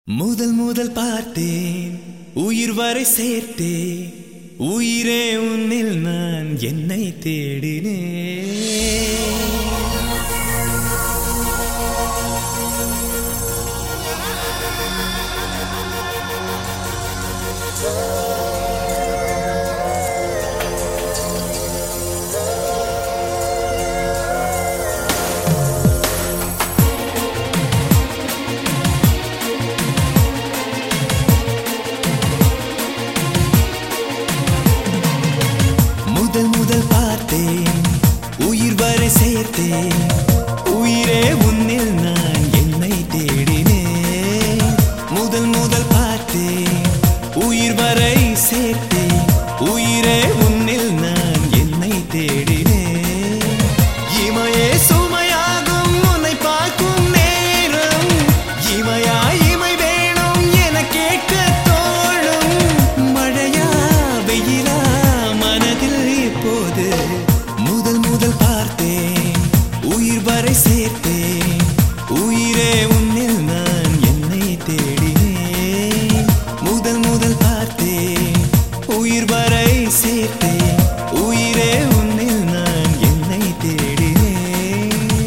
முதல் முதல் பார்த்தேன் உயிர் வரை சேர்த்தேன் உயிரே உன்னில் நான் என்னை தேடினேன் முதல் முதல் பார்த்தேன் உயிர் வரை சேர்த்தேன் உயிரே உன்னில் நான் என்னை தேடினேன் முதல் முதல் பார்த்தேன் உயிர் வரை சேர்த்தேன் உயிரே உன்னில் நான் என்னை தேடினேன் இமையே சுமையாகும் உன்னை பார்க்கும் நேரம் இமையா இமை வேணும் என கேட்க தோழும் மழையா வெயிலா மனதில் இப்போது முதல் முதல் பார்த்தேன் உயிர் வரை சேர்த்தேன் உயிரே உன்னில் நான் என்னை தேடினேன் முதல் முதல் பார்த்தேன் உயிர் வரை சேர்த்தேன் உயிரே உன்னில் நான் என்னை தேடினேன்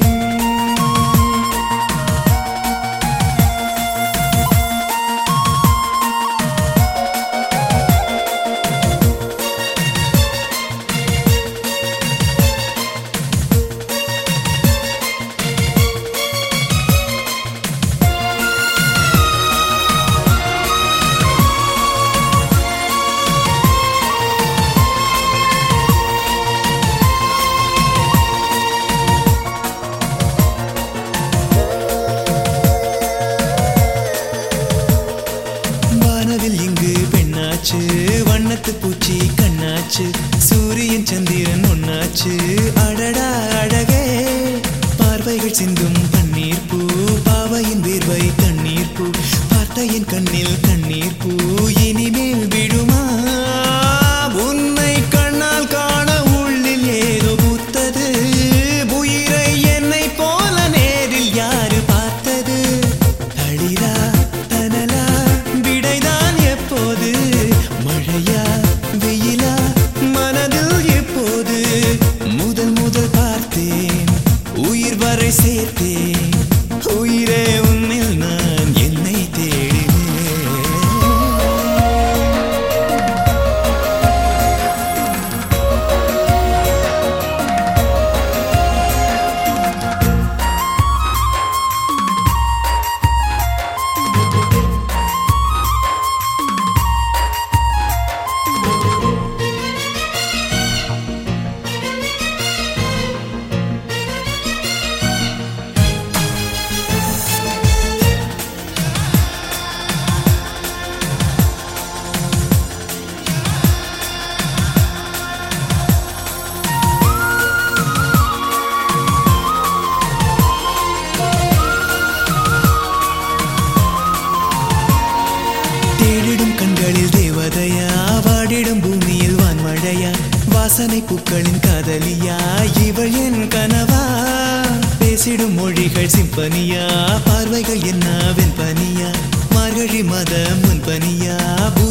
வானவில் இங்கு பெண்ணாச்சு வண்ணத்து பூச்சி கண்ணாச்சு சூரியன் சந்திரன் ஒன்னாச்சு அடடா அழகே பார்வைகள் சிந்தும் பன்னீர் பூ பாவையின் வேர்வை கண்ணீர் பூ பார்த்த என் கண்ணில் கண்ணீர் பூ இனிமேல் விடுமா உன்னை கண்ணால் காண உள்ளில் ஏதோ பூத்தது உயிரை என்னை போல நேரில் யாரு பார்த்தது தளிரா தனலா விடைதான் எப்போது மழையா வெயிலா மனதில் எப்போது முதல் முதல் பார்த்தேன் உயிர் வரை சேர்த்தேன் உயிரே உன்னில் நான் என்னை தேடினேன் தேடிடும் கண்களில் தேவதையா வாடிடும் பூமியில் வான்மழையா வாசனை பூக்களின் காதலியா இவள் என் கனவா பேசிடும் மொழிகள் சிம்பனியா பார்வைகள் என்ன வெண்பனியா மார்கழி மத முன்பனியா